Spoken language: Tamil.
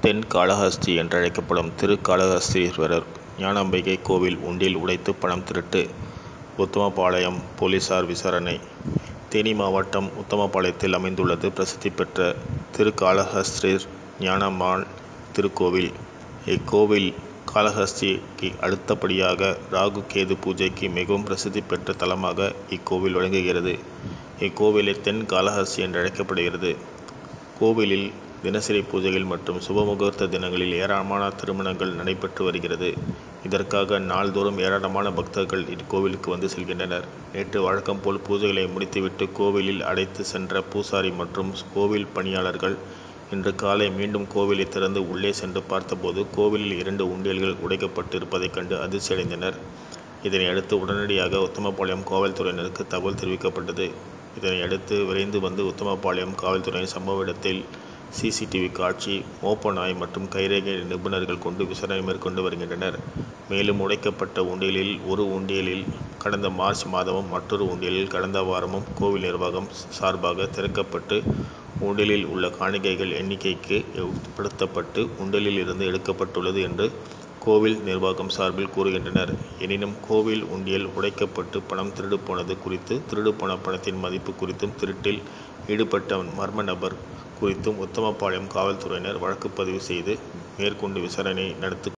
தென்காளஹஸ்தி என்றழைக்கப்படும் திருக்காளஹஸ்தீஸ்வரர் ஞானாம்பிகை கோவில் உண்டியல் உடைத்து பணம் திருட்டு உத்தமபாளையம் போலீசார் விசாரணை தேனி மாவட்டம் உத்தமபாளையத்தில் அமைந்துள்ளது பிரசித்தி பெற்ற திருக்காளஹஸ்தீர் ஞானாம்பாள் திருக்கோவில். இக்கோவில் காளஹஸ்திக்கு அடுத்தபடியாக ராகு கேது பூஜைக்கு மிகவும் பிரசித்தி பெற்ற தலமாக இக்கோவில் விளங்குகிறது. இக்கோவிலை தென்காளஹஸ்தி என்றழைக்கப்படுகிறது. கோவிலில் தினசரி பூஜைகள் மற்றும் சுபமுகூர்த்த தினங்களில் ஏராளமான திருமணங்கள் நடைபெற்று வருகிறது. இதற்காக நாள்தோறும் ஏராளமான பக்தர்கள் இக்கோவிலுக்கு வந்து செல்கின்றனர். நேற்று வழக்கம் போல் பூஜைகளை முடித்துவிட்டு கோவிலில் அழைத்து சென்ற பூசாரி மற்றும் கோவில் பணியாளர்கள் இன்று காலை மீண்டும் கோவிலை திறந்து உள்ளே சென்று பார்த்தபோது கோவிலில் இரண்டு உண்டியல்கள் உடைக்கப்பட்டு இருப்பதைக் கண்டு அதிர்ச்சியடைந்தனர். இதனையடுத்து உடனடியாக உத்தமபாளையம் காவல்துறையினருக்கு தகவல் தெரிவிக்கப்பட்டது. இதனையடுத்து விரைந்து வந்த உத்தமபாளையம் காவல்துறையினர் சம்பவ இடத்தில் சி. சி. டிவி காட்சி மோப்ப நாய் மற்றும் கைரேகை நிபுணர்கள் கொண்டு விசாரணை மேற்கொண்டு வருகின்றனர். மேலும் உடைக்கப்பட்ட உண்டியலில் ஒரு உண்டியலில் கடந்த மார்ச் மாதமும் மற்றொரு உண்டியல் கடந்த வாரமும் கோவில் நிர்வாகம் சார்பாக திறக்கப்பட்டு உண்டியலில் உள்ள காணிக்கைகள் எண்ணிக்கைக்கு உட்படுத்தப்பட்டு உண்டியலில் இருந்து எடுக்கப்பட்டுள்ளது என்று கோவில் நிர்வாகம் சார்பில் கூறுகின்றனர். எனினும் கோவில் உண்டியல் உடைக்கப்பட்டு பணம் திருடு போனது குறித்து திருடு போன பணத்தின் மதிப்பு குறித்தும் திருட்டில் ஈடுபட்ட மர்ம நபர் குறித்தும் உத்தமபாளையம் காவல்துறையினர் வழக்கு பதிவு செய்து மேற்கொண்டு விசாரணை நடத்தி